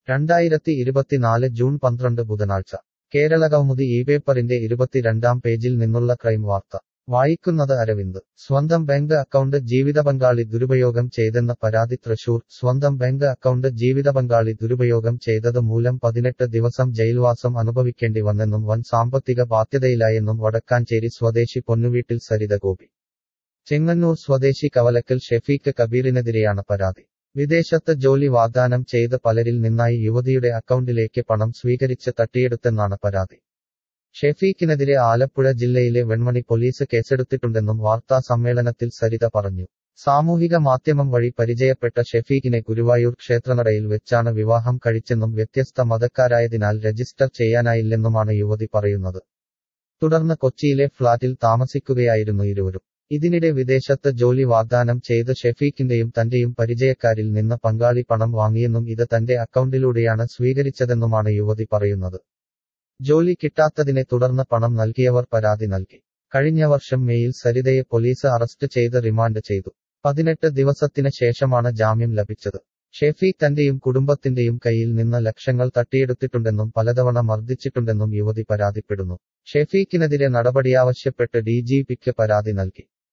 രണ്ടായിരത്തി ഇരുപത്തിനാല് ജൂൺ പന്ത്രണ്ട് ബുധനാഴ്ച കേരള കൗമുദി ഈ പേപ്പറിന്റെ ഇരുപത്തിരണ്ടാം പേജിൽ നിന്നുള്ള ക്രൈം വാർത്ത വായിക്കുന്നത് അരവിന്ദ് സ്വന്തം ബാങ്ക് അക്കൗണ്ട് ജീവിതപങ്കാളി ദുരുപയോഗം ചെയ്തെന്ന പരാതി തൃശൂർ സ്വന്തം ബാങ്ക് അക്കൗണ്ട് ജീവിതപങ്കാളി ദുരുപയോഗം ചെയ്തത് മൂലം പതിനെട്ട് ദിവസം ജയിൽവാസം അനുഭവിക്കേണ്ടി വന്നെന്നും വൻ സാമ്പത്തിക ബാധ്യതയിലായെന്നും വടക്കാഞ്ചേരി സ്വദേശി പൊന്നുവീട്ടിൽ സരിത ഗോപി ചെങ്ങന്നൂർ സ്വദേശി കവലക്കൽ ഷെഫീഖ് കബീറിനെതിരെയാണ് പരാതി വിദേശത്ത് ജോലി വാഗ്ദാനം ചെയ്ത് പലരിൽ നിന്നായി യുവതിയുടെ അക്കൗണ്ടിലേക്ക് പണം സ്വീകരിച്ച് തട്ടിയെടുത്തെന്നാണ് പരാതി ഷെഫീഖിനെതിരെ ആലപ്പുഴ ജില്ലയിലെ വെൺമണി പോലീസ് കേസെടുത്തിട്ടുണ്ടെന്നും വാർത്താ സമ്മേളനത്തിൽ സരിത പറഞ്ഞു സാമൂഹിക മാധ്യമം വഴി പരിചയപ്പെട്ട ഷെഫീഖിനെ ഗുരുവായൂർ ക്ഷേത്രനടയിൽ വെച്ചാണ് വിവാഹം കഴിച്ചെന്നും വ്യത്യസ്ത മതക്കാരായതിനാൽ രജിസ്റ്റർ ചെയ്യാനായില്ലെന്നുമാണ് യുവതി പറയുന്നത് തുടർന്ന് കൊച്ചിയിലെ ഫ്ളാറ്റിൽ താമസിക്കുകയായിരുന്നു ഇരുവരും ഇതിനിടെ വിദേശത്ത് ജോലി വാഗ്ദാനം ചെയ്ത് ഷെഫീഖിന്റെയും തന്റെയും പരിചയക്കാരിൽ നിന്ന് പങ്കാളി പണം വാങ്ങിയെന്നും ഇത് തന്റെ അക്കൗണ്ടിലൂടെയാണ് സ്വീകരിച്ചതെന്നുമാണ് യുവതി പറയുന്നത് ജോലി കിട്ടാത്തതിനെ തുടർന്ന് പണം നൽകിയവർ പരാതി നൽകി കഴിഞ്ഞ വർഷം മെയിൽ സരിതയെ പോലീസ് അറസ്റ്റ് ചെയ്ത് റിമാൻഡ് ചെയ്തു പതിനെട്ട് ദിവസത്തിന് ശേഷമാണ് ജാമ്യം ലഭിച്ചത് ഷെഫീഖ് തന്റെയും കുടുംബത്തിന്റെയും കയ്യിൽ നിന്ന് ലക്ഷങ്ങൾ തട്ടിയെടുത്തിട്ടുണ്ടെന്നും പലതവണ മർദ്ദിച്ചിട്ടുണ്ടെന്നും യുവതി പരാതിപ്പെടുന്നു ഷെഫീഖിനെതിരെ നടപടിയാവശ്യപ്പെട്ട് ഡിജിപിക്ക് പരാതി നൽകി